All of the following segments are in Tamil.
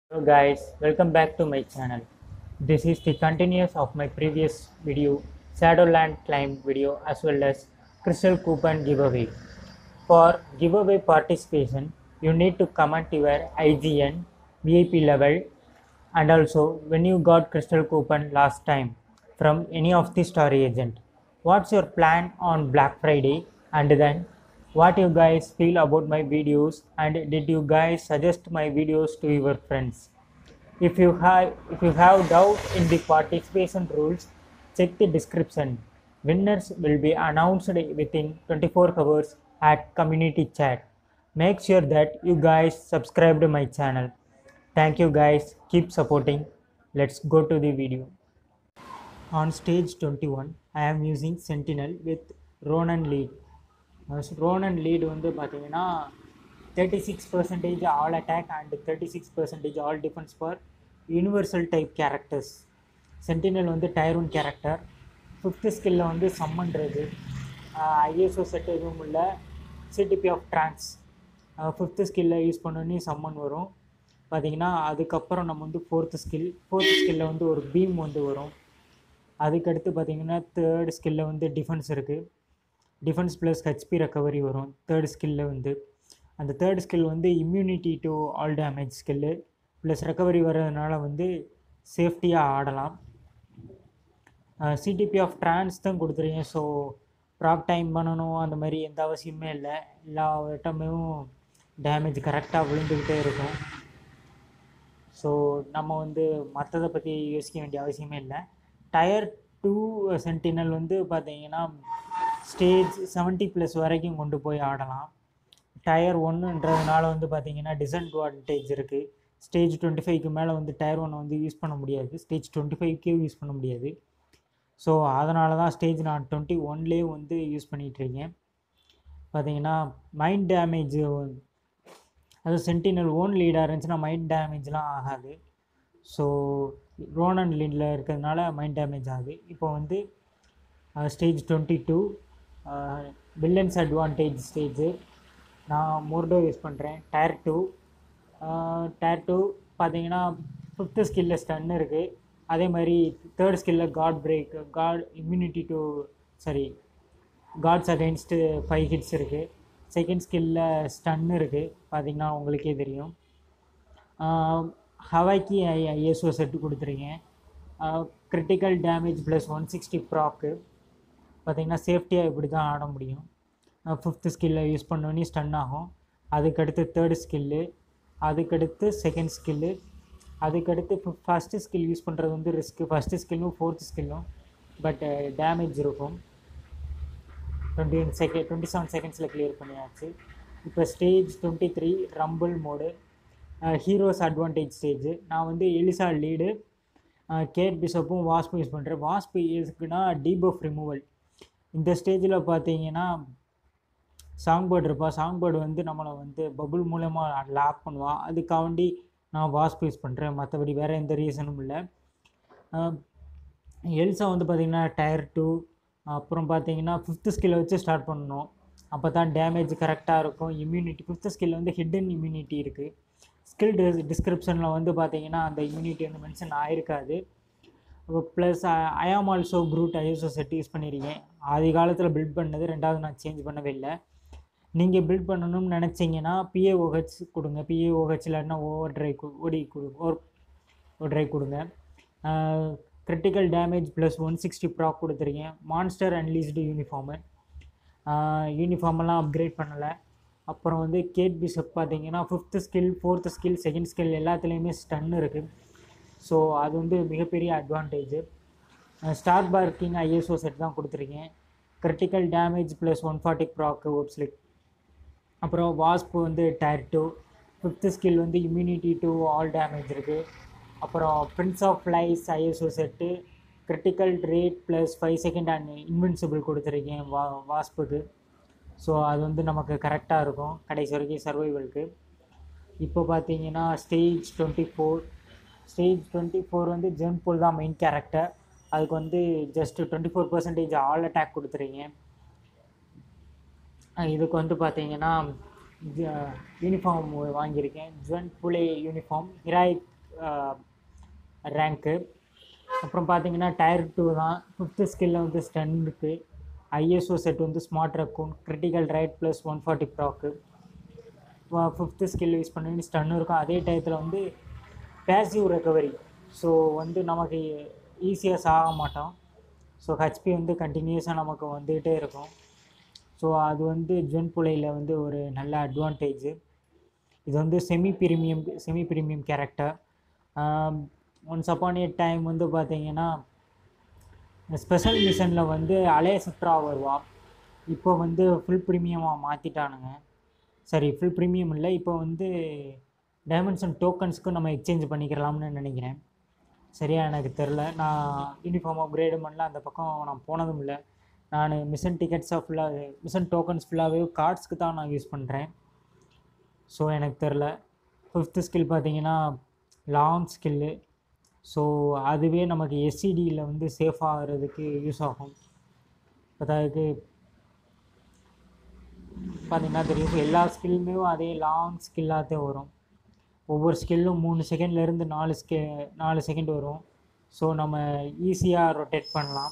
Hello guys, welcome back to my channel. This is the continuous of my previous video, Shadowland climb video as well as Crystal Coupon giveaway. For giveaway participation, you need to comment your IGN, VIP level and also when you got Crystal Coupon last time from any of the story agent. What's your plan on Black Friday and then what you guys feel about my videos and did you guys suggest my videos to your friends if you have if you have doubt in the participation rules check the description winners will be announced within 24 hours at community chat make sure that you guys subscribe to my channel thank you guys keep supporting let's go to the video on stage 21 i am using sentinel with ronan lead Ronan lead வந்து பார்த்தீங்கன்னா thirty six percentage all attack and thirty six percentage all defence for universal type characters sentinel வந்து டயர் ஒன் கேரக்டர் ஃபிஃப்த்து ஸ்கில்ல வந்து சம்மன்றது ஐஎஸ்ஓ செட் எதுவும் இல்லை சிடிபி ஆஃப் ட்ரான்ஸ் ஃபிஃப்த்து ஸ்கில்ல யூஸ் பண்ணோன்னே சம்மன் வரும் பார்த்தீங்கன்னா அதுக்கப்புறம் நம்ம வந்து ஃபோர்த்து ஸ்கில் ஃபோர்த்து ஸ்கில்ல வந்து ஒரு பீம் வந்து வரும் அதுக்கடுத்து பார்த்தீங்கன்னா தேர்ட் ஸ்கில்ல வந்து டிஃபென்ஸ் இருக்குது டிஃபென்ஸ் ப்ளஸ் ஹெச்பி ரெக்கவரி வரும் தேர்ட் ஸ்கில்ல வந்து அந்த தேர்ட் ஸ்கில் வந்து immunity to all damage skill plus recovery வர்றதுனால வந்து சேஃப்டியாக ஆடலாம் சிடிபி ஆஃப் ட்ரான்ஸ் தான் கொடுத்துருக்கேன் ஸோ ப்ராப் டைம் பண்ணணும் அந்த மாதிரி எந்த அவசியமே இல்லை எல்லா டைமும் டேமேஜ் கரெக்டாக விழுந்துக்கிட்டே இருக்கும் ஸோ நம்ம வந்து மற்றதை பற்றி யோசிக்க வேண்டிய அவசியமே இல்லை டயர் டூ சென்டினல் வந்து பார்த்தீங்கன்னா ஸ்டேஜ் செவன்ட்டி ப்ளஸ் வரைக்கும் கொண்டு போய் ஆடலாம் டயர் ஒன்றுன்றதுனால வந்து பார்த்தீங்கன்னா டிஸ்அட்வான்டேஜ் இருக்குது ஸ்டேஜ் டுவெண்ட்டி ஃபைவ்க்கு மேலே வந்து டயர் ஒன்னை வந்து யூஸ் பண்ண முடியாது ஸ்டேஜ் டுவெண்ட்டி ஃபைவ்க்கே யூஸ் பண்ண முடியாது ஸோ அதனால தான் ஸ்டேஜ் நான் டுவெண்ட்டி ஒன்லேயே வந்து யூஸ் பண்ணிகிட்ருக்கேன் பார்த்தீங்கன்னா மைண்ட் டேமேஜ் அது சென்டினல் ஓன் லீடாக இருந்துச்சுன்னா மைண்ட் டேமேஜ்லாம் ஆகாது ஸோ ரோனன் லீடில் இருக்கிறதுனால மைண்ட் டேமேஜ் ஆகுது இப்போ வந்து stage twenty two villains advantage stage நான் மோர்டோ யூஸ் பண்ணுறேன் டயர் டூ டயர் டூ பார்த்தீங்கன்னா ஃபிஃப்த்து ஸ்கில்ல ஸ்டன் இருக்குது அதே மாதிரி தேர்ட் ஸ்கில்ல god break god immunity to sorry gods against five hits இருக்குது செகண்ட் ஸ்கில்ல ஸ்டன் இருக்குது பார்த்தீங்கன்னா உங்களுக்கே தெரியும் ஹவாய்க்கு ஐ ஐஎஸ்ஓ செட்டு கொடுத்துருக்கேன் critical damage plus one sixty proc பார்த்திங்கன்னா சேஃப்டியாக இப்படி தான் ஆட முடியும் ஃபிஃப்த்து ஸ்கில்லை யூஸ் பண்ணோன்னே ஸ்டன் ஆகும் அதுக்கடுத்து தேர்டு ஸ்கில்லு அதுக்கடுத்து செகண்ட் ஸ்கில்லு அதுக்கடுத்து ஃபஸ்ட்டு ஸ்கில் யூஸ் பண்ணுறது வந்து ரிஸ்க்கு ஃபஸ்ட்டு ஸ்கில்லும் ஃபோர்த்து ஸ்கில்லும் பட் டேமேஜ் இருக்கும் twenty one second twenty seven செகண்ட்ஸில் கிளியர் பண்ணியாச்சு இப்போ stage twenty three rumble mode heroes advantage stage நான் வந்து எலிசா லீடு கேட் பிஷப்பும் வாஸ்பும் யூஸ் பண்ணுறேன் வாஸ்பு எதுக்குன்னா டீபஃப் ரிமூவல் இந்த ஸ்டேஜில் பார்த்தீங்கன்னா சாங் பேர்டு இருப்பா சாங் பேர்டு வந்து நம்மளை வந்து பபுள் மூலமாக லாக் பண்ணுவான் அதுக்காண்டி நான் வாஸ்ப் யூஸ் பண்ணுறேன் மற்றபடி வேறு எந்த ரீசனும் இல்லை எல்சா வந்து பார்த்திங்கன்னா டயர் டூ அப்புறம் பார்த்தீங்கன்னா ஃபிஃப்த்து ஸ்கில்லை வச்சு ஸ்டார்ட் பண்ணணும் அப்போ தான் டேமேஜ் கரெக்டாக இருக்கும் இம்யூனிட்டி ஃபிஃப்த்து ஸ்கில் வந்து ஹிடன் இம்யூனிட்டி இருக்குது ஸ்கில் டிஸ் டிஸ்கிரிப்ஷனில் வந்து பார்த்தீங்கன்னா அந்த இம்யூனிட்டி வந்து mention ஆயிருக்காது plus I am also Groot ISO set use பண்ணியிருக்கேன் ஆதி காலத்தில் பில்ட் பண்ணது ரெண்டாவது நான் சேஞ்ச் பண்ணவே இல்லை நீங்கள் பில்ட் பண்ணணும்னு நினச்சிங்கன்னா பிஏஓஹெச் கொடுங்க பிஏஓஹெச் இல்லாட்டினா ஓவர் ட்ரை ஓடி கொடு ஓர் ஓவர் ட்ரை கொடுங்க critical damage plus one sixty proc கொடுத்துருக்கேன் மான்ஸ்டர் அன்லீஸ்டு யூனிஃபார்மு யூனிஃபார்மெல்லாம் அப்கிரேட் பண்ணலை அப்புறம் வந்து கேட் பிஷப் பார்த்தீங்கன்னா fifth skill fourth skill second skill எல்லாத்துலேயுமே ஸ்டன் இருக்குது ஸோ அது வந்து மிகப்பெரிய advantage star parking ISO set தான் கொடுத்துருக்கேன் critical damage plus one forty proc ஒப்ஸ்லிக் அப்புறம் வாஸ்ப் வந்து டயர் டூ ஃபிஃப்த்து ஸ்கில் வந்து இம்யூனிட்டி டு ஆல் டேமேஜ் இருக்குது அப்புறம் prince of flies ISO set critical rate plus five second and invincible கொடுத்துருக்கேன் வா வாஸ்புக்கு ஸோ அது வந்து நமக்கு கரெக்டாக இருக்கும் கடைசி வரைக்கும் சர்வைவலுக்கு இப்போ பார்த்தீங்கன்னா stage twenty four stage twenty four வந்து ஜென்பூல் தான் மெயின் கேரக்டர் அதுக்கு வந்து just twenty four percentage all attack கொடுத்துருக்கீங்க இதுக்கு வந்து பார்த்தீங்கன்னா யூனிஃபார்ம் வாங்கியிருக்கேன் ஜுவன் புலே யூனிஃபார்ம் ஹிராயிக் ரேங்க்கு அப்புறம் பார்த்தீங்கன்னா டயர் டூ தான் ஃபிஃப்த்து ஸ்கில்ல வந்து ஸ்டன் இருக்குது ஐஎஸ்ஓ செட் வந்து smart raccoon critical rate plus one forty proc fifth skill use பண்ணி ஸ்டன் இருக்கும் அதே டயத்தில் வந்து பேசிவ் ரெக்கவரி ஸோ வந்து நமக்கு ஈஸியாக சாக மாட்டோம் ஸோ ஹெச்பி வந்து கண்டினியூஸாக நமக்கு வந்துகிட்டே இருக்கும் ஸோ அது வந்து ஜுவன் புலையில் வந்து ஒரு நல்ல அட்வான்டேஜ் இது வந்து semi premium semi premium character once upon a time வந்து பார்த்தீங்கன்னா ஸ்பெஷல் மிஷனில் வந்து அலைய சுத்ரா வருவா இப்போ வந்து ஃபுல் ப்ரீமியமாக மாற்றிட்டானுங்க சரி ஃபுல் ப்ரீமியம் இல்லை இப்போ வந்து டைமென்ஷன் டோக்கன்ஸ்க்கு நம்ம எக்ஸ்சேஞ்ச் பண்ணிக்கலாம்னு நினைக்கிறேன் சரியா எனக்கு தெரில நான் யூனிஃபார்ம் அப்கிரேடு பண்ணல அந்த பக்கம் நான் போனதும் இல்லை நான் மிஷன் டிக்கெட்ஸாக ஃபுல்லாக மிஷன் டோக்கன்ஸ் ஃபுல்லாகவே கார்ட்ஸ்க்கு தான் நான் யூஸ் பண்ணுறேன் ஸோ எனக்கு தெரில ஃபிஃப்த்து ஸ்கில் பார்த்தீங்கன்னா லாங் ஸ்கில்லு ஸோ அதுவே நமக்கு எஸ்சிடியில் வந்து சேஃப் ஆகிறதுக்கு யூஸ் ஆகும் அதாவது பார்த்தீங்கன்னா தெரியும் எல்லா ஸ்கில்லுமே அதே லாங் ஸ்கில்லாக தான் வரும் ஒவ்வொரு ஸ்கில்லும் மூணு செகண்ட்லேருந்து நாலு ஸ்கெ நாலு செகண்ட் வரும் ஸோ நம்ம ஈஸியாக ரொட்டேட் பண்ணலாம்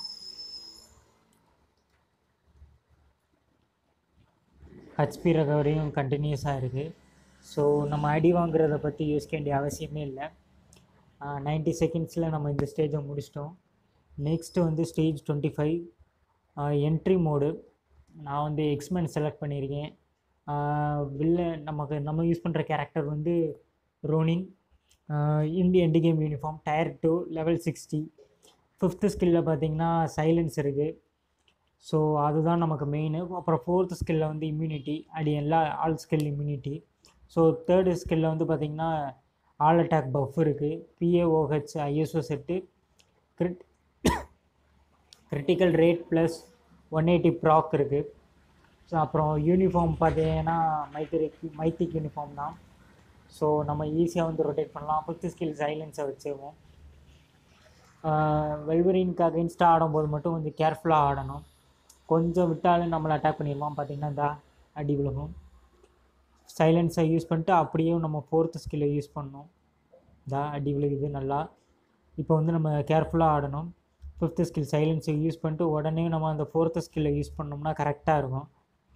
ஹச்பி ரெக்கவரியும் கண்டினியூஸாக இருக்குது ஸோ நம்ம அடி வாங்குறத பற்றி யோசிக்க வேண்டிய அவசியமே இல்லை நைன்ட்டி செகண்ட்ஸில் நம்ம இந்த ஸ்டேஜை முடிச்சிட்டோம் நெக்ஸ்ட்டு வந்து stage twenty five entry mode நான் வந்து எக்ஸ்மென் செலக்ட் பண்ணியிருக்கேன் வில்ல நமக்கு நம்ம யூஸ் பண்ணுற கேரக்டர் வந்து Ronin in the end game uniform tier two level sixty fifth ஸ்கில்லில் பார்த்தீங்கன்னா சைலன்ஸ் இருக்குது ஸோ அதுதான் நமக்கு மெயின் அப்புறம் ஃபோர்த்து ஸ்கில்லில் வந்து இம்யூனிட்டி அடி எல்லா all skill immunity so third ஸ்கில்லில் வந்து பார்த்திங்கன்னா ஆல் அட்டாக் பஃப் இருக்குது பிஏஓஹெச் ISO set crit critical rate plus one eighty proc இருக்குது ஸோ அப்புறம் யூனிஃபார்ம் பார்த்தீங்கன்னா மைத்திரிக் மைத்திக் யூனிஃபார்ம் தான் ஸோ நம்ம ஈஸியாக வந்து ரொட்டேட் பண்ணலாம் ஃபிஃப்த் ஸ்கில் சைலன்ஸை வச்சுருவோம் வெல்வரினுக்கு அகென்ஸ்டாக ஆடும்போது மட்டும் கொஞ்சம் கேர்ஃபுல்லாக ஆடணும் கொஞ்சம் விட்டாலும் நம்மளை அட்டாக் பண்ணிடுவான் பார்த்தீங்கன்னா இந்த அடி விழுகும் சைலன்ஸை யூஸ் பண்ணிட்டு அப்படியே நம்ம ஃபோர்த்து ஸ்கில்லை யூஸ் பண்ணோம் இந்த அடி விழுகுது நல்லா இப்போ வந்து நம்ம கேர்ஃபுல்லாக ஆடணும் ஃபிஃப்த்து ஸ்கில் சைலன்ஸை யூஸ் பண்ணிட்டு உடனே நம்ம அந்த ஃபோர்த்து ஸ்கில்லை யூஸ் பண்ணோம்னா கரெக்டாக இருக்கும்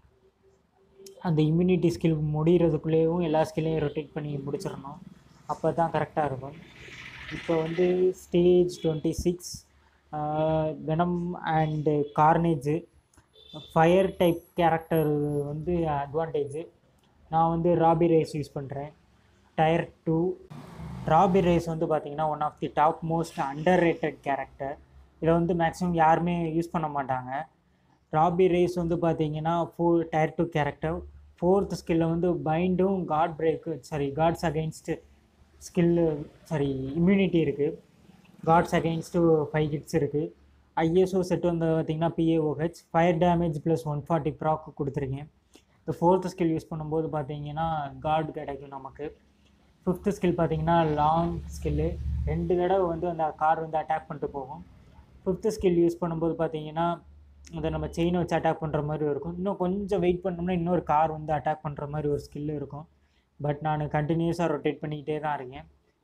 அந்த இம்யூனிட்டி ஸ்கில் முடிகிறதுக்குள்ளேயும் எல்லா ஸ்கில்லையும் ரொட்டேட் பண்ணி முடிச்சிடணும் அப்போ தான் கரெக்டாக இருக்கும் இப்போ வந்து stage twenty six venom and carnage fire type character வந்து அட்வான்டேஜ் நான் வந்து ராபி ரைஸ் யூஸ் பண்ணுறேன் டயர் டூ ராபி ரைஸ் வந்து பார்த்திங்கன்னா one of the top most under rated character இதை வந்து மேக்ஸிமம் யாருமே யூஸ் பண்ண மாட்டாங்க ராபி ரேஸ் வந்து பார்த்தீங்கன்னா four tier two character fourth ஸ்கில்லில் வந்து பைண்டும் guard break sorry guards against skill sorry immunity இருக்குது காட்ஸ் அகெயின்ஸ்டு ஃபைவ் கிட்ஸ் இருக்குது ஐஎஸ்ஓ செட் வந்து பார்த்தீங்கன்னா பிஏஓஹெச் fire damage plus one forty proc கொடுத்துருக்கேன் இந்த ஃபோர்த் ஸ்கில் யூஸ் பண்ணும்போது பார்த்தீங்கன்னா காட் கிடைக்கும் நமக்கு ஃபிஃப்த்து ஸ்கில் பார்த்தீங்கன்னா லாங் ஸ்கில்லு ரெண்டு தடவை வந்து அந்த கார் வந்து அட்டாக் பண்ணிட்டு போகும் ஃபிஃப்த்து ஸ்கில் யூஸ் பண்ணும்போது பார்த்தீங்கன்னா அதை நம்ம செயினை வச்சு அட்டாக் பண்ணுற மாதிரி இருக்கும் இன்னும் கொஞ்சம் வெயிட் பண்ணோம்னா இன்னொரு கார் வந்து அட்டாக் பண்ணுற மாதிரி ஒரு ஸ்கில் இருக்கும் பட் நான் கண்டினியூஸாக ரொட்டேட் பண்ணிக்கிட்டே தான் இருக்கேன்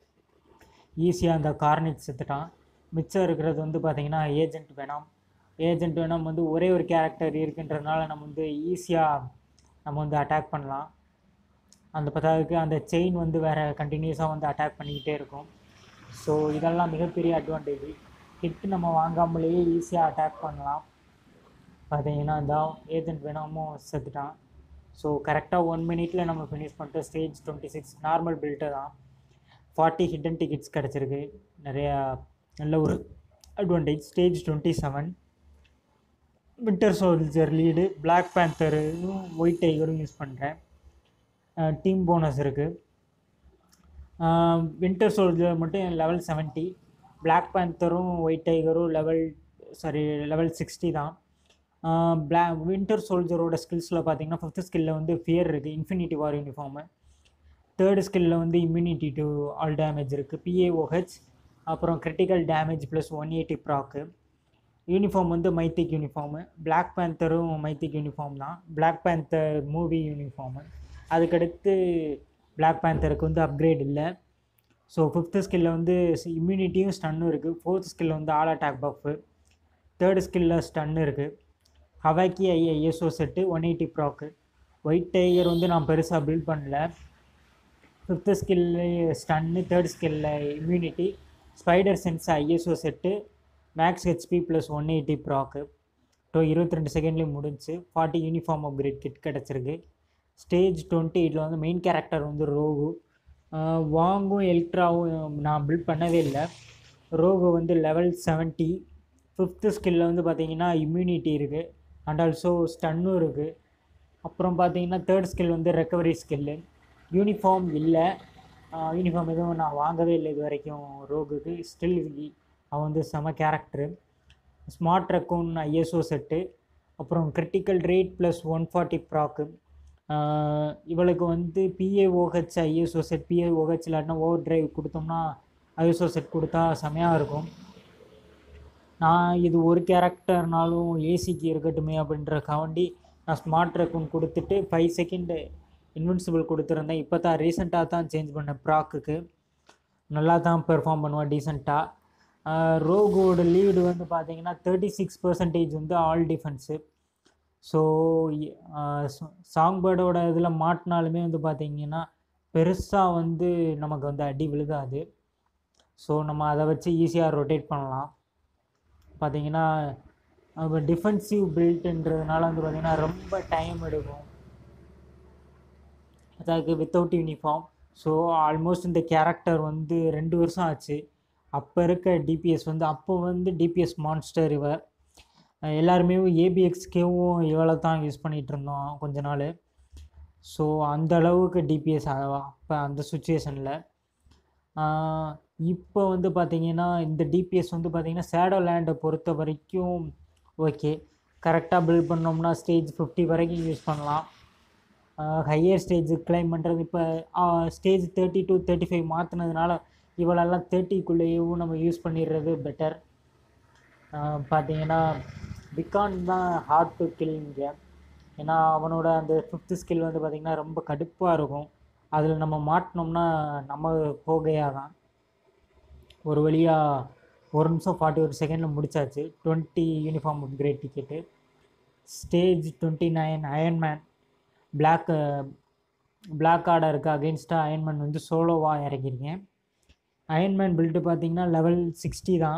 ஈஸியாக அந்த கார்னேஜ் செத்துட்டான் மிச்சம் இருக்கிறது வந்து பார்த்திங்கன்னா ஏஜென்ட் வேணாம் ஏஜென்ட் வேணாம் வந்து ஒரே ஒரு கேரக்டர் இருக்குன்றதுனால நம்ம வந்து ஈஸியாக நம்ம வந்து அட்டாக் பண்ணலாம் அந்த பத்தாவதுக்கு அந்த செயின் வந்து வேறு கண்டினியூஸாக வந்து அட்டாக் பண்ணிக்கிட்டே இருக்கும் ஸோ இதெல்லாம் மிகப்பெரிய அட்வான்டேஜ் ஹிட் நம்ம வாங்காமலேயே ஈஸியாக அட்டாக் பண்ணலாம் பார்த்தீங்கன்னா இந்த ஏஜென்ட் வேணாமும் செத்துட்டான் ஸோ கரெக்டாக ஒன் மினிட்ல நம்ம ஃபினிஷ் பண்ணிட்டு stage twenty six normal build தான் ஃபார்ட்டி ஹிடன் டிக்கெட்ஸ் கிடச்சிருக்கு நிறையா நல்ல ஒரு advantage stage twenty seven winter soldier lead black பேந்தரும் ஒயிட் டைகரும் யூஸ் பண்ணுறேன் டீம் போனஸ் இருக்குது வின்டர் சோல்ஜர் மட்டும் லெவல் செவன்ட்டி பிளாக் பேந்தரும் ஒயிட் டைகரும் லெவல் சாரி லெவல் சிக்ஸ்டி தான் பிளா வின்டர் சோல்ஜரோட ஸ்கில்ஸில் பார்த்தீங்கன்னா ஃபிஃப்த் ஸ்கில்லில் வந்து ஃபியர் இருக்குது இன்ஃபினிட்டி வார் யூனிஃபார்மு தேர்டு ஸ்கில்லில் வந்து இம்யூனிட்டி டு ஆல் டேமேஜ் இருக்குது பிஏஓஹெச் அப்புறம் critical damage plus one eighty proc uniform வந்து மைத்திக் யூனிஃபார்மு பிளாக் பேந்தரும் மைத்திக் யூனிஃபார்ம் தான் பிளாக் பேந்தர் மூவி யூனிஃபார்மு அதுக்கடுத்து பிளாக் பேந்தருக்கு வந்து அப்கிரேட் இல்லை ஸோ ஃபிஃப்த்து ஸ்கில்லில் வந்து இம்யூனிட்டியும் ஸ்டன்னும் இருக்குது ஃபோர்த் ஸ்கில்லில் வந்து ஆல் அட்டாக் பஃப்பு தேர்டு ஸ்கில்லில் ஸ்டன் இருக்குது Hawkeye ISO set one eighty proc white tiger வந்து நான் பெருசாக பில்ட் பண்ணல ஃபிஃப்த்து ஸ்கில்லு ஸ்டன்னு தேர்ட் ஸ்கில்ல immunity spider sense ISO set max HP plus one eighty proc so இருபத்தி ரெண்டு செகண்ட்லேயும் முடிஞ்சு ஃபார்ட்டி யூனிஃபார்ம் அப்கிரேட் கிட் கிடச்சிருக்கு ஸ்டேஜ் டுவெண்ட்டி இதில் வந்து மெயின் கேரக்டர் வந்து ரோகு ஆஹ் வாங்கும் எல்ட்ராவும் நான் பில்ட் பண்ணவே இல்லை ரோகு வந்து லெவல் செவன்ட்டி ஃபிஃப்த்து ஸ்கில்லில் வந்து பார்த்தீங்கன்னா இம்யூனிட்டி இருக்குது அண்ட் ஆல்சோ ஸ்டன்னும் இருக்குது அப்புறம் பார்த்தீங்கன்னா தேர்ட் ஸ்கில் வந்து ரெக்கவரி ஸ்கில்லு யூனிஃபார்ம் இல்லை யூனிஃபார்ம் எதுவும் நான் வாங்கவே இல்லை இது வரைக்கும் ரோகுக்கு ஸ்டில் அவன் வந்து செம character smart raccoon ISO set அப்புறம் critical rate plus one forty proc இவளுக்கு வந்து பிஏஓஹெச் ஐஎஸ்ஓ செட் பிஏஓஹெச் இல்லாட்டினா ஓவர் டிரைவ் கொடுத்தோம்னா ஐஎஸ்ஓ செட் கொடுத்தா செமையாக இருக்கும் நான் இது ஒரு கேரக்டர்னாலும் ஏசிக்கு இருக்கட்டுமே அப்படின்ற காண்டி நான் ஸ்மார்ட் ரெக்கூன் கொடுத்துட்டு ஃபைவ் செகண்டு இன்வின்சிபிள் கொடுத்துருந்தேன் இப்போ தான் ரீசெண்டாக தான் சேஞ்ச் பண்ணேன் ப்ராக்குக்கு நல்லா தான் பெர்ஃபார்ம் பண்ணுவான் டீசெண்டாக ரோகோட லீடு வந்து பார்த்தீங்கன்னா தேர்ட்டி சிக்ஸ் பர்சன்டேஜ் வந்து ஆல் டிஃபென்ஸு ஸோ சாங் பேர்டோட இதில் மாட்டினாலுமே வந்து பார்த்தீங்கன்னா பெருசாக வந்து நமக்கு வந்து அடி விழுகாது ஸோ நம்ம அதை வச்சு ஈஸியாக ரொட்டேட் பண்ணலாம் பார்த்தீங்கன்னா அவங்க டிஃபென்சிவ் பில்ட்ன்றதுனால வந்து பார்த்தீங்கன்னா ரொம்ப டைம் எடுக்கும் அதாவது வித்தவுட் யூனிஃபார்ம் ஸோ ஆல்மோஸ்ட் இந்த கேரக்டர் வந்து ரெண்டு வருஷம் ஆச்சு அப்போ இருக்க டிபிஎஸ் வந்து அப்போ வந்து டிபிஎஸ் மான்ஸ்டர் இவ அஹ் எல்லாருமே ஏபிஎக்ஸ்கேவும் இவளை தான் யூஸ் பண்ணிகிட்டு இருந்தோம் கொஞ்ச நாள் ஸோ அந்த அளவுக்கு டிபிஎஸ் அப்போ அந்த சுச்சுவேஷனில் இப்போ வந்து பார்த்தீங்கன்னா இந்த டிபிஎஸ் வந்து பார்த்தீங்கன்னா சேடோ லேண்டை பொறுத்த வரைக்கும் ஓகே கரெக்டாக பில்ட் பண்ணோம்னா ஸ்டேஜ் ஃபிஃப்டி வரைக்கும் யூஸ் பண்ணலாம் ஹையர் ஸ்டேஜ் கிளைம் பண்ணுறது இப்போ stage thirty to thirty five மாற்றினதுனால இவளெல்லாம் தேர்ட்டிக்குள்ளேயும் நம்ம யூஸ் பண்ணிடுறது பெட்டர் பார்த்தீங்கன்னா பிகான் தான் ஹார்ட் டு கில்லிங்க ஏன்னா அவனோட அந்த ஃபிஃப்த்து ஸ்கில் வந்து பார்த்திங்கன்னா ரொம்ப கடுப்பாக இருக்கும் அதில் நம்ம மாட்டினோம்னா நம்ம போகையாக தான் ஒரு வழியாக ஒரு நிமிஷம் ஃபார்ட்டி ஒரு செகண்டில் முடிச்சாச்சு twenty uniform upgrade ticket stage twenty nine Iron Man black black ஆர்டருக்கு அகெயின்ஸ்டாக அயன்மேன் வந்து சோலோவாக இறங்கியிருக்கேன் அயன்மேன் பில்டு பார்த்தீங்கன்னா லெவல் சிக்ஸ்டி தான்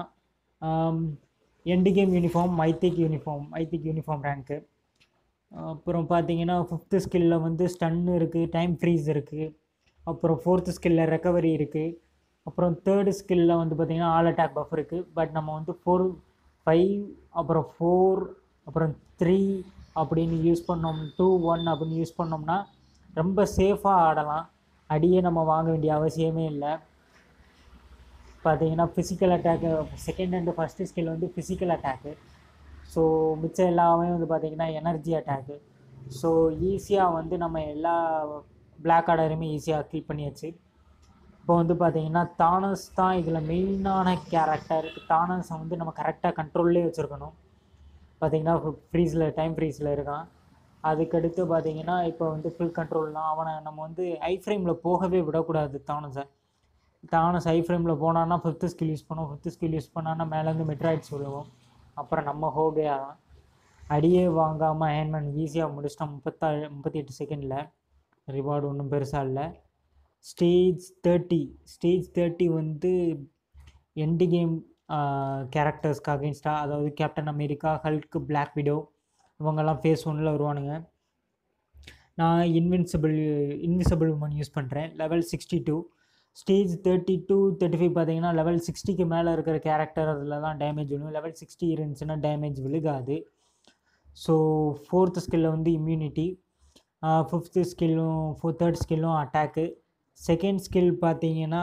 end game uniform mythic uniform mythic uniform rank அப்புறம் பார்த்தீங்கன்னா ஃபிஃப்த்து ஸ்கில்லில் வந்து ஸ்டன் இருக்குது டைம் ஃப்ரீஸ் இருக்குது அப்புறம் ஃபோர்த்து ஸ்கில்லில் ரெக்கவரி இருக்குது அப்புறம் தேர்டு ஸ்கில்லில் வந்து பார்த்திங்கன்னா ஆல் அட்டாக் பஃப் இருக்குது பட் நம்ம வந்து ஃபோர் ஃபைவ் அப்புறம் ஃபோர் அப்புறம் த்ரீ அப்படின்னு யூஸ் பண்ணோம் டூ ஒன் அப்படின்னு யூஸ் பண்ணோம்னா ரொம்ப சேஃபாக ஆடலாம் அடியே நம்ம வாங்க வேண்டிய அவசியமே இல்லை பார்த்தீங்கன்னா physical attack second and first skill வந்து ஃபிசிக்கல் அட்டாக்கு ஸோ மிச்சம் எல்லாமே வந்து பார்த்திங்கன்னா எனர்ஜி அட்டாக்கு ஸோ ஈஸியாக வந்து நம்ம எல்லா பிளாக் ஆர்டருமே ஈஸியாக கில் பண்ணியாச்சு இப்போ வந்து பார்த்தீங்கன்னா தானஸ் தான் இதில் மெயினான கேரக்டர் தானஸை வந்து நம்ம கரெக்டாக கண்ட்ரோல்லே வச்சுருக்கணும் பார்த்தீங்கன்னா ஃப்ரீஸில் டைம் ஃப்ரீஸில் இருக்கான் அதுக்கடுத்து பார்த்தீங்கன்னா இப்போ வந்து ஃபுல் கண்ட்ரோல் தான் அவனை நம்ம வந்து ஐ ஃப்ரேமில் போகவே விடக்கூடாது தானஸை தானஸ் ஐ ஃப்ரேமில் போனான்னா ஃபிஃப்த்து ஸ்கில் யூஸ் பண்ணுவோம் ஃபிஃப்த்து ஸ்கில் யூஸ் பண்ணான்னா மேலேருந்து மெட்ராய்ட்ஸ் விழுவோம் அப்புறம் நம்ம ஹோகே ஆகும் அடியே வாங்காமல் அயன்மேன் ஈஸியாக முடிச்சிட்டோம் முப்பத்தா முப்பத்தி எட்டு செகண்டில் ரிவார்டு ஒன்றும் பெருசாக இல்லை ஸ்டேஜ் தேர்ட்டி ஸ்டேஜ் தேர்ட்டி வந்து எண்டு கேம் கேரக்டர்ஸ்க்கு அகேன்ஸ்டாக அதாவது captain America Hulk black widow இவங்கெல்லாம் ஃபேஸ் ஒன்னில் வருவானுங்க நான் இன்வின்சிபிள் இன்விசிபிள் உமன் யூஸ் பண்ணுறேன் level sixty to stage thirty to thirty five பார்த்தீங்கன்னா லெவல் சிக்ஸ்டிக்கு மேலே இருக்கிற கேரக்டர் அதில் தான் டேமேஜ் விழும் லெவல் சிக்ஸ்டி இருந்துச்சுன்னா டேமேஜ் விழுகாது ஸோ ஃபோர்த்து ஸ்கில்லில் வந்து இம்யூனிட்டி ஃபிஃப்த்து ஸ்கில்லும் ஃபோ தேர்ட் ஸ்கில்லும் அட்டாக்கு செகண்ட் ஸ்கில் பார்த்தீங்கன்னா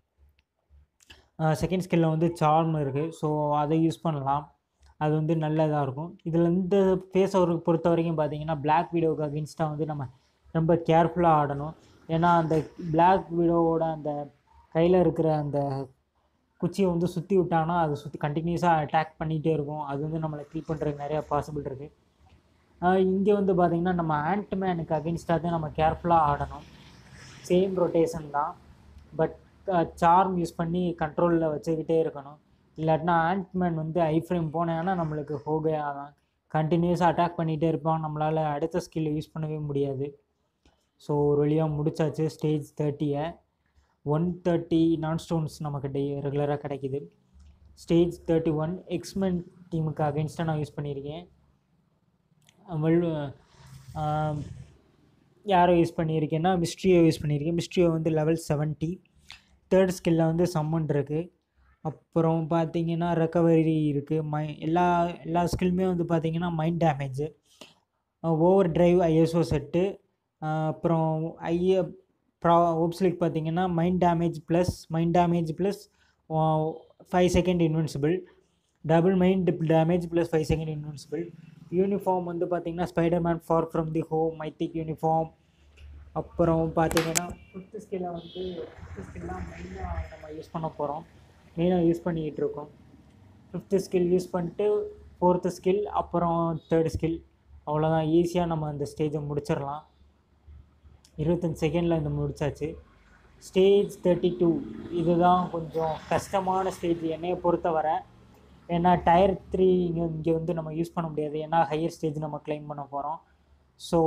செகண்ட் ஸ்கில்லில் வந்து சார்ம் இருக்குது ஸோ அதை யூஸ் பண்ணலாம் அது வந்து நல்லதாக இருக்கும் இதில் இந்த ஃபேஸ் ஒரு பொறுத்த வரைக்கும் பார்த்தீங்கன்னா பிளாக் வீடியோவுக்கு அகேன்ஸ்டாக வந்து நம்ம ரொம்ப கேர்ஃபுல்லாக ஆடணும் ஏன்னா அந்த பிளாக் வீடியோவோட அந்த கையில் இருக்கிற அந்த குச்சியை வந்து சுற்றி விட்டாங்கன்னா அது சுற்றி கண்டினியூஸாக அட்டாக் பண்ணிகிட்டே இருக்கும் அது வந்து நம்மளை கில் பண்ணுறதுக்கு நிறையா பாசிபிள் இருக்குது இங்கே வந்து பார்த்திங்கன்னா நம்ம ஆண்ட்மேனுக்கு அகேன்ஸ்டாக தான் நம்ம கேர்ஃபுல்லாக ஆடணும் சேம் ரொட்டேஷன் தான் பட் சார்ம் யூஸ் பண்ணி கண்ட்ரோலில் வச்சுக்கிட்டே இருக்கணும் இல்லாட்டினா ஆண்ட்மேன் வந்து ஐ ஃப்ரேம் போனேன்னா நம்மளுக்கு ஹோகையா தான் கண்டினியூஸாக அட்டாக் பண்ணிகிட்டே இருப்பான் நம்மளால் அடுத்த ஸ்கில்லை யூஸ் பண்ணவே முடியாது ஸோ ஒரு வழியாக முடிச்சாச்சு ஸ்டேஜ் தேர்ட்டியை ஒன் தேர்ட்டி நான் ஸ்டோன்ஸ் நமக்கு டே ரெகுலராக கிடைக்குது ஸ்டேஜ் தேர்ட்டி ஒன் எக்ஸ்மென் டீமுக்கு அகென்ஸ்டாக நான் யூஸ் பண்ணியிருக்கேன் வெல் யாரை யூஸ் பண்ணியிருக்கேன்னா மிஸ்ட்ரியோ யூஸ் பண்ணியிருக்கேன் மிஸ்ட்ரியோ வந்து லெவல் செவன்ட்டி தேர்ட் ஸ்கில்லில் வந்து சம்மன் இருக்குது அப்புறம் பார்த்தீங்கன்னா ரெக்கவரி இருக்குது மை எல்லா எல்லா ஸ்கில்லுமே வந்து பார்த்தீங்கன்னா mind damage over drive ISO set அப்புறம் ஐய ப்ரா ஓப்ஸ்லிக் பார்த்தீங்கன்னா mind damage plus mind damage plus five second invincible double mind damage plus five second invincible uniform வந்து பார்த்தீங்கன்னா Spider Man far from the home mythic uniform அப்புறம் பார்த்தீங்கன்னா ஃபிஃப்த்து ஸ்கில்லை வந்து ஃபிஃப்த்து ஸ்கில்லாம் மெயினாக நம்ம யூஸ் பண்ண போகிறோம் மெயினாக யூஸ் பண்ணிக்கிட்டு இருக்கோம் ஃபிஃப்த்து ஸ்கில் யூஸ் பண்ணிட்டு ஃபோர்த்து ஸ்கில் அப்புறம் தேர்டு ஸ்கில் அவ்வளோதான் ஈஸியாக நம்ம அந்த ஸ்டேஜை முடிச்சிடலாம் இருபத்தஞ்சி செகண்டில் இந்த முடிச்சாச்சு ஸ்டேஜ் தேர்ட்டி டூ இதுதான் கொஞ்சம் கஷ்டமான ஸ்டேஜ் என்னையை பொறுத்தவரை ஏன்னா டயர் த்ரீ இங்கே இங்கே வந்து நம்ம யூஸ் பண்ண முடியாது ஏன்னா ஹையர் ஸ்டேஜ் நம்ம கிளைம் பண்ண போகிறோம் so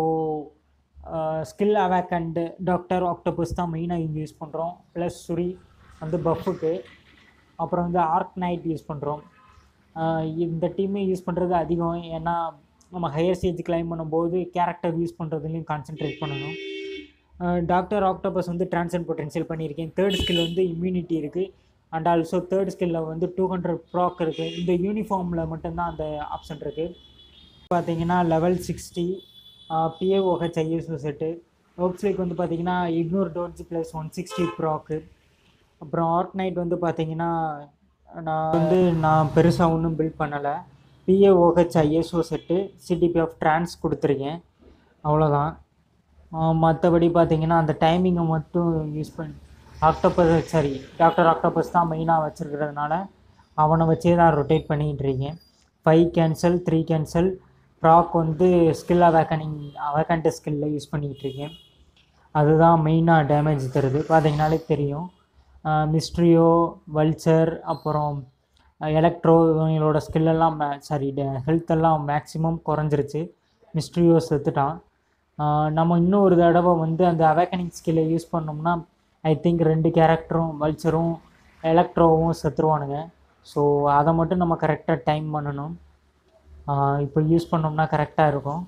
skill awake and doctor octopus தான் மெயினாக இங்கே யூஸ் பண்ணுறோம் ப்ளஸ் சுரி வந்து பஃபுக்கு அப்புறம் வந்து ஆர்க் நைட் யூஸ் பண்ணுறோம் இந்த டீமே யூஸ் பண்ணுறது அதிகம் ஏன்னா நம்ம ஹையர் ஸ்டேஜ் கிளைம் பண்ணும்போது கேரக்டர் யூஸ் பண்ணுறதுலையும் கான்சென்ட்ரேட் பண்ணணும் டாக்டர் ஆக்டோபஸ் வந்து ட்ரான்சன் பொட்டன்ஷியல் பண்ணியிருக்கேன் தேர்ட் ஸ்கில் வந்து இம்யூனிட்டி இருக்குது அண்ட் ஆல்சோ தேர்ட் ஸ்கில்லில் வந்து டூ ஹண்ட்ரட் ப்ராக் இருக்குது இந்த யூனிஃபார்மில் மட்டும்தான் அந்த ஆப்ஷன் இருக்குது பார்த்தீங்கன்னா லெவல் சிக்ஸ்டி பிஏஓஹெச் ஐஎஸ்ஓ செட்டு ஓப்ஸ்லிக் வந்து பார்த்தீங்கன்னா ignore dodge plus one sixty proc அப்புறம் ஆர்க் நைட் வந்து பார்த்தீங்கன்னா நான் வந்து நான் பெருசாக ஒன்றும் பில்ட் பண்ணலை பிஏஓஹெச் ISO set CTP of trans கொடுத்துருக்கேன் அவ்வளோதான் மற்றபடி பார்த்தீங்கன்னா அந்த டைமிங்கை மட்டும் யூஸ் பண்ணி ஆக்டோபஸ் சாரி டாக்டர் ஆக்டோபஸ் தான் மெயினாக வச்சுருக்கிறதுனால அவனை வச்சே தான் ரொட்டேட் பண்ணிகிட்டு இருக்கேன் five cancel three cancel proc வந்து ஸ்கில் அவேக்கனிங் அவேக்கண்ட் ஸ்கில்லில் யூஸ் பண்ணிகிட்டு இருக்கேன் அதுதான் மெயினாக டேமேஜ் தருது பார்த்தீங்கனாலே தெரியும் மிஸ்ட்ரியோ வல்ச்சர் அப்புறம் எலக்ட்ரோ இவங்களோட ஸ்கில்லெல்லாம் மே சாரி ஹெல்த் எல்லாம் மேக்ஸிமம் குறைஞ்சிருச்சு மிஸ்ட்ரியோ செத்துட்டான் நம்ம இன்னும் ஒரு தடவை வந்து அந்த அவேக்கனிங் ஸ்கில்லை யூஸ் பண்ணோம்னா ஐ திங்க் ரெண்டு கேரக்டரும் வல்ச்சரும் எலக்ட்ரோவும் செத்துருவானுங்க ஸோ அதை மட்டும் நம்ம கரெக்டாக டைம் பண்ணணும் இப்போ யூஸ் பண்ணோம்னா கரெக்டாக இருக்கும்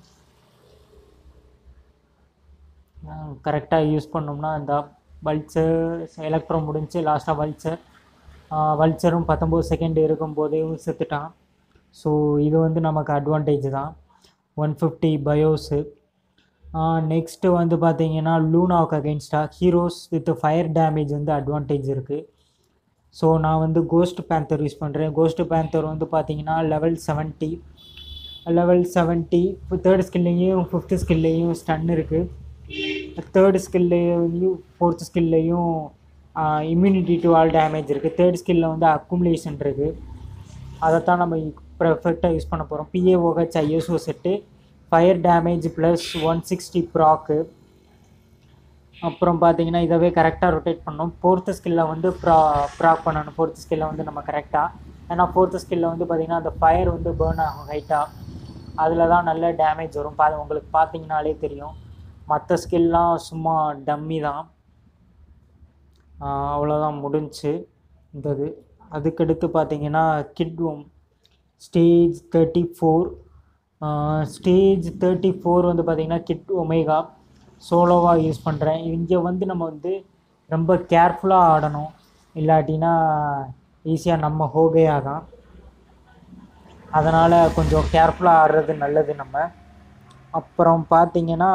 கரெக்டாக யூஸ் பண்ணோம்னா இந்த வல்ச்சர் எலக்ட்ரோ முடிஞ்சு லாஸ்ட்டாக வல்ச்சர் வல்ச்சரும் பத்தொம்போது செகண்ட் இருக்கும் போதேவும் செத்துட்டான் ஸோ இது வந்து நமக்கு அட்வான்டேஜ் தான் ஒன் ஃபிஃப்டி பயோஸு நெக்ஸ்ட்டு வந்து பார்த்தீங்கன்னா லூனாவுக்கு அகெயின்ஸ்டாக ஹீரோஸ் வித் ஃபயர் டேமேஜ் வந்து அட்வான்டேஜ் இருக்குது ஸோ நான் வந்து கோஸ்ட் பேந்தர் யூஸ் பண்ணுறேன் கோஸ்ட் பேந்தர் வந்து பார்த்தீங்கன்னா level seventy level seventy third ஸ்கில்லையும் ஃபிஃப்த்து ஸ்கில்லையும் ஸ்டன் இருக்குது தேர்ட் ஸ்கில்லையும் ஃபோர்த் ஸ்கில்லையும் இம்யூனிட்டி டு ஆல் டேமேஜ் இருக்குது தேர்ட் ஸ்கில்லில் வந்து அக்குமுலேஷன் இருக்குது அதைத்தான் நம்ம பர்ஃபெக்டாக யூஸ் பண்ண போகிறோம் பிஏஓஹெச் ISO set fire damage plus one sixty proc அப்புறம் பார்த்தீங்கன்னா இதவே கரெக்டாக ரொட்டேட் பண்ணணும் ஃபோர்த்து ஸ்கில்லை வந்து ப்ரா ப்ராக் பண்ணணும் ஃபோர்த்து ஸ்கில்லை வந்து நம்ம கரெக்டாக ஏன்னா ஃபோர்த்து ஸ்கில்லில் வந்து பார்த்திங்கன்னா அந்த ஃபயர் வந்து பேர்ன் ஆகும் ஹைட்டாக அதில் தான் நல்ல டேமேஜ் வரும் பா உங்களுக்கு பார்த்தீங்கனாலே தெரியும் மற்ற ஸ்கில்லாம் சும்மா டம்மி தான் அவ்வளோதான் முடிஞ்சு இந்த இது அதுக்கடுத்து பார்த்தீங்கன்னா கிட்வோம் stage thirty four stage thirty four வந்து பார்த்திங்கன்னா கிட் ஒமேகா சோலோவாக யூஸ் பண்ணுறேன் இங்கே வந்து நம்ம வந்து ரொம்ப கேர்ஃபுல்லாக ஆடணும் இல்லாட்டினா ஈஸியாக நம்ம ஹோகையாக தான் அதனால் கொஞ்சம் கேர்ஃபுல்லாக ஆடுறது நல்லது நம்ம அப்புறம் பார்த்தீங்கன்னா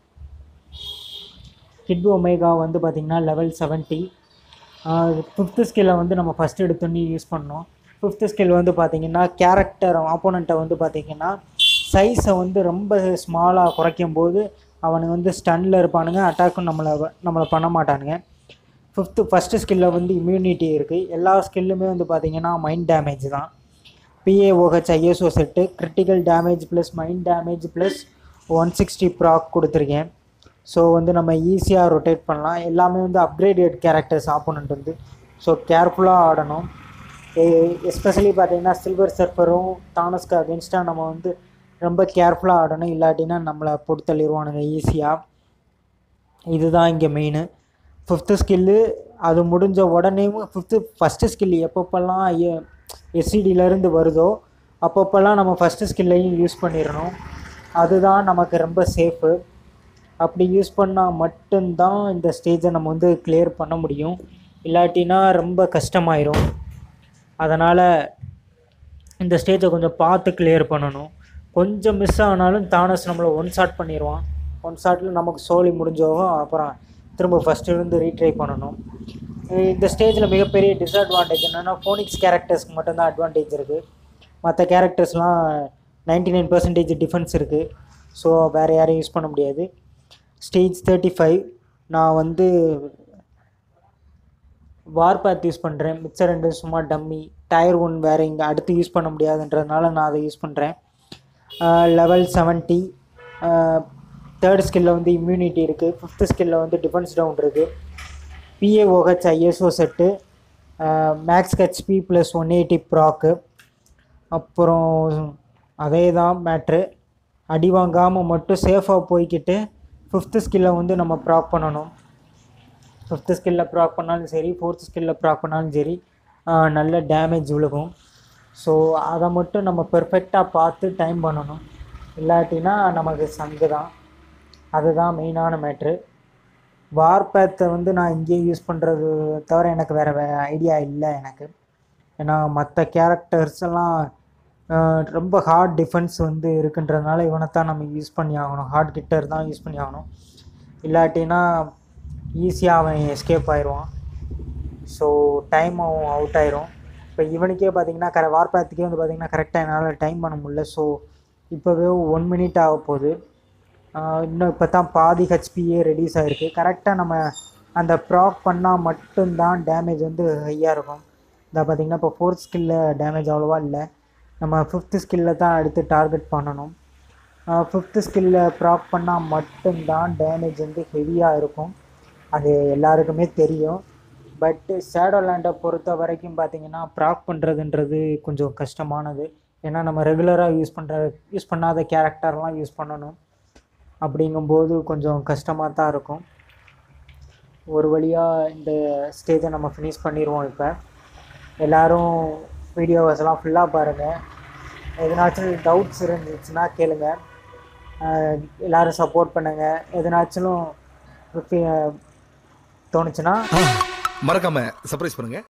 கிட் ஒமேகா வந்து பார்த்திங்கன்னா லெவல் செவன்ட்டி ஃபிஃப்த்து ஸ்கில்லை வந்து நம்ம ஃபஸ்ட் எடுத்தோன்னே யூஸ் பண்ணோம் ஃபிஃப்த்து ஸ்கில் வந்து பார்த்திங்கன்னா கேரக்டர் ஆப்போனண்ட்டை வந்து பார்த்திங்கன்னா சைஸை வந்து ரொம்ப ஸ்மாலாக குறைக்கும் போது அவனுங்க வந்து ஸ்டன்னில் இருப்பானுங்க அட்டாக்கும் நம்மளை நம்மளை பண்ண மாட்டானுங்க ஃபிஃப்த்து ஃபஸ்ட்டு ஸ்கில்லில் வந்து இம்யூனிட்டி இருக்குது எல்லா ஸ்கில்லுமே வந்து பார்த்திங்கன்னா மைண்ட் டேமேஜ் தான் பிஏஓஹெச் ISO set critical damage plus mind damage plus one sixty proc கொடுத்துருக்கேன் ஸோ வந்து நம்ம ஈஸியாக ரொட்டேட் பண்ணலாம் எல்லாமே வந்து அப்கிரேடட் கேரக்டர்ஸ் ஆப்போனண்ட் வந்து ஸோ கேர்ஃபுல்லாக ஆடணும் எஸ்பெஷலி பார்த்தீங்கன்னா சில்வர் சர்ஃபரும் தானஸ்க்கு அகேன்ஸ்டாக நம்ம வந்து ரொம்ப கேர்ஃபுல்லாக ஆடணும் இல்லாட்டினா நம்மளை போட்டு தள்ளிடுவானுங்க ஈஸியாக இதுதான் இங்கே மெயின் ஃபிஃப்த்து ஸ்கில்லு அது முடிஞ்ச உடனேவும் ஃபிஃப்த்து ஃபஸ்ட்டு ஸ்கில் எப்பப்பெல்லாம் எஸ்சிடியிலேருந்து வருதோ அப்பப்போல்லாம் நம்ம ஃபஸ்ட்டு ஸ்கில்லையும் யூஸ் பண்ணிடணும் அதுதான் நமக்கு ரொம்ப சேஃபு அப்படி யூஸ் பண்ணால் மட்டும்தான் இந்த ஸ்டேஜை நம்ம வந்து கிளியர் பண்ண முடியும் இல்லாட்டினா ரொம்ப கஷ்டமாயிரும் அதனால் இந்த ஸ்டேஜை கொஞ்சம் பார்த்து கிளியர் பண்ணணும் கொஞ்சம் மிஸ் ஆனாலும் தானஸ் நம்மளை ஒன் ஷாட் பண்ணிடுவான் ஒன் ஷாட்டில் நமக்கு சோலி முடிஞ்சோகும் அப்புறம் திரும்ப ஃபஸ்ட்டு இருந்து ரீட்ரை பண்ணணும் இந்த ஸ்டேஜில் மிகப்பெரிய டிஸ்அட்வான்டேஜ் என்னென்னா ஃபோனிக்ஸ் கேரக்டர்ஸ்க்கு மட்டும்தான் அட்வான்டேஜ் இருக்குது மற்ற கேரக்டர்ஸ்லாம் நைன்டி நைன் பர்சன்டேஜ் டிஃபென்ஸ் இருக்குது ஸோ வேறு யாரையும் யூஸ் பண்ண முடியாது ஸ்டேஜ் தேர்ட்டி ஃபைவ் நான் வந்து வார் பேத் யூஸ் பண்ணுறேன் மிச்சர் ரெண்டு சும்மா டம்மி டயர் ஒன் வேறு இங்கே அடுத்து யூஸ் பண்ண முடியாதுன்றதுனால நான் அதை யூஸ் பண்ணுறேன் லெவல் செவன்ட்டி தேர்ட் ஸ்கில்லில் வந்து இம்யூனிட்டி இருக்குது ஃபிஃப்த்து ஸ்கில்லில் வந்து டிஃபென்ஸ் டவுன் இருக்குது பிஏஓஹெச் ISO set max HP plus one eighty proc அப்புறம் அதே தான் மேட்ரு அடி வாங்காமல் மட்டும் சேஃபாக போய்க்கிட்டு ஃபிஃப்த்து ஸ்கில்லை வந்து நம்ம ப்ராக் பண்ணணும் ஃபிஃப்த்து ஸ்கில்லில் ப்ராக் பண்ணாலும் சரி ஃபோர்த்து ஸ்கில்லில் ப்ராக் பண்ணாலும் சரி நல்ல டேமேஜ் விழுகும் ஸோ அதை மட்டும் நம்ம பெர்ஃபெக்டாக பார்த்து டைம் பண்ணணும் இல்லாட்டினா நமக்கு சங்கு தான் அதுதான் மெயினான மேட்ரு வார்பேத்தை வந்து நான் இங்கேயே யூஸ் பண்ணுறது தவிர எனக்கு வேறு வே ஐடியா இல்லை எனக்கு ஏன்னா மற்ற கேரக்டர்ஸ் எல்லாம் ரொம்ப ஹார்ட் டிஃபென்ஸ் வந்து இருக்குன்றதுனால இவனை தான் நம்ம யூஸ் பண்ணி ஆகணும் ஹார்ட் கிட்டர் தான் யூஸ் பண்ணி ஆகணும் இல்லாட்டினா ஈஸியாக அவன் எஸ்கேப் ஆயிடுவான் ஸோ டைம் அவன் அவுட் ஆயிரும் இப்போ இவனுக்கே பார்த்தீங்கன்னா கர வார்பேத்துக்கே வந்து பார்த்தீங்கன்னா கரெக்டாக என்னால் டைம் பண்ண முடியல ஸோ இப்போவே ஒன் மினிட் ஆக போகுது இன்னும் இப்போ தான் பாதி ஹெச்பியே ரெடியூஸ் ஆகிருக்கு கரெக்டாக நம்ம அந்த ப்ராக் பண்ணால் மட்டும்தான் டேமேஜ் வந்து ஹையாக இருக்கும் இதை பார்த்திங்கன்னா இப்போ ஃபோர்த் ஸ்கில்ல டேமேஜ் அவ்வளோவா இல்லை நம்ம ஃபிஃப்த்து ஸ்கில்ல தான் அடுத்து டார்கெட் பண்ணணும் ஃபிஃப்த்து ஸ்கில்ல ப்ராக் பண்ணால் மட்டும்தான் டேமேஜ் வந்து ஹெவியாக இருக்கும் அது எல்லாருக்குமே தெரியும் பட்டு சேடோ லேண்டை பொறுத்த வரைக்கும் பார்த்தீங்கன்னா ப்ராக் பண்ணுறதுன்றது கொஞ்சம் கஷ்டமானது ஏன்னா நம்ம ரெகுலராக யூஸ் பண்ணுற யூஸ் பண்ணாத கேரக்டர்லாம் யூஸ் பண்ணணும் அப்படிங்கும்போது கொஞ்சம் கஷ்டமாக தான் இருக்கும் ஒரு வழியாக இந்த ஸ்டேஜை நம்ம ஃபினிஷ் பண்ணிடுவோம் இப்போ எல்லோரும் வீடியோஸ்லாம் ஃபுல்லாக பாருங்கள் எதனாச்சும் டவுட்ஸ் இருந்துச்சுன்னா கேளுங்க எல்லோரும் சப்போர்ட் பண்ணுங்கள் எதனாச்சும் தோணுச்சுன்னா மறக்காம சர்ப்ரைஸ் பண்ணுங்க